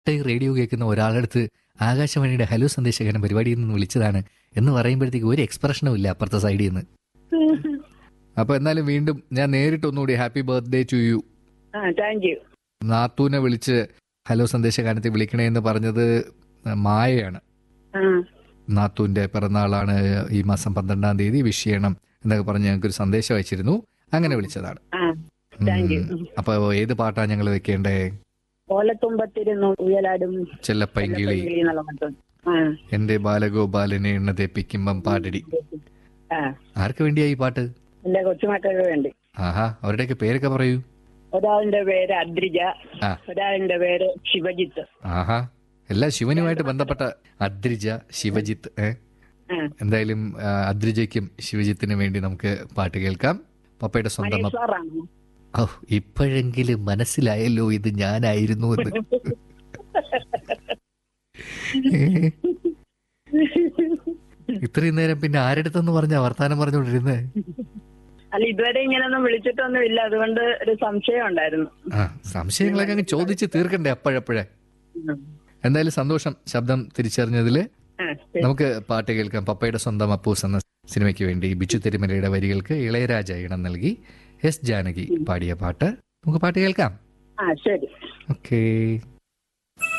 Time radio കേൾക്കുന്ന ഒരാളടുത്ത് ആകാശവാണിയുടെ hello സന്ദേശകരൻ പരിപാടിയിൽ നിന്ന് വിളിച്ചതാണ് എന്ന് പറയുമ്പോഴത്തേക്ക് ഒരു എക്സ്പ്രഷനും ഇല്ല അപ്പുറത്തെ സൈഡിൽ നിന്ന് അപ്പൊ എന്നാലും വീണ്ടും ഞാൻ നേരിട്ട് ഒന്നുകൂടി ഹാപ്പി ബർത്ത്ഡേ ടു യു ആ താങ്ക് യു നാത്തൂനെ വിളിച്ച് ഹലോ സന്ദേശകാലത്ത് വിളിക്കണേ എന്ന് പറഞ്ഞത് മായയാണ് ആ നാത്തൂന്റെ പിറന്നാളാണ് ഈ മാസം പന്ത്രണ്ടാം തീയതി വിഷ് ചെയ്യണം എന്നൊക്കെ പറഞ്ഞ് ഞങ്ങൾക്കൊരു സന്ദേശം അയച്ചിരുന്നു അങ്ങനെ വിളിച്ചതാണ് ആ താങ്ക് യു ഉം. അപ്പൊ ഏത് പാട്ടാ ഞങ്ങൾ വെക്കേണ്ടേ ഓലത്തുമ്പത്തിരുന്നു ഉയലാടും ചെല്ലപ്പൈങ്കിളി എന്നുള്ള പാട്ട്. ആ എന്റെ ബാലഗോപാലനെ എണ്ണ തെപ്പിക്കുമ്പം പാടടി ആ ആർക്ക് വേണ്ടിയാ ഈ പാട്ട് എന്റെ കൊച്ചുമക്കൾക്ക് വേണ്ടി ആഹാ അവരുടെയൊക്കെ പേരൊക്കെ പറയൂ ഒരാളിന്റെ പേര് അദ്രിജ ആ. ഒരാളിന്റെ പേര് ശിവജിത്ത് ആഹാ എല്ലാ ശിവനുമായിട്ട് ബന്ധപ്പെട്ട അദ്രിജ ശിവജിത്ത് ഏ ആ. എന്തായാലും ആ, അദ്രിജയ്ക്കും ശിവജിത്തിനും വേണ്ടി നമുക്ക് പാട്ട് കേൾക്കാം പപ്പയുടെ സ്വന്തം മനീഷ് അപ്പ- സാറാണ് ഓ ഇപ്പോഴെങ്കിലും മനസ്സിലായല്ലോ ഇത് ഞാനായിരുന്നു എന്ന് ഏ, ഇത്രയും നേരം പിന്നെ ആരെടുത്തെന്ന് പറഞ്ഞ വർത്താനം പറഞ്ഞുകൊണ്ടിരുന്നേ അല്ല ഇതുവരെ ഇങ്ങനെയൊന്നും വിളിച്ചിട്ടൊന്നും ഇല്ല അതുകൊണ്ട് ഒരു സംശയം ഉണ്ടായിരുന്നു ആ സംശയങ്ങളൊക്കെ അങ്ങ് ചോദിച്ച് തീർക്കണ്ടേ അപ്പോഴപ്പോഴേ ഉം. എന്തായാലും സന്തോഷം ശബ്ദം തിരിച്ചറിഞ്ഞതില് ആ, ശരി. നമുക്ക് പാട്ട് കേൾക്കാം പപ്പയുടെ സ്വന്തം അപ്പൂസ് എന്ന സിനിമയ്ക്ക് വേണ്ടി ബിച്ചു തിരുമലയുടെ വരികൾക്ക് ഇളയരാജ ഇണം നൽകി എസ് ജാനകി പാടിയ പാട്ട് നമുക്ക് പാട്ട് കേൾക്കാം ആ ശരി ഓക്കേ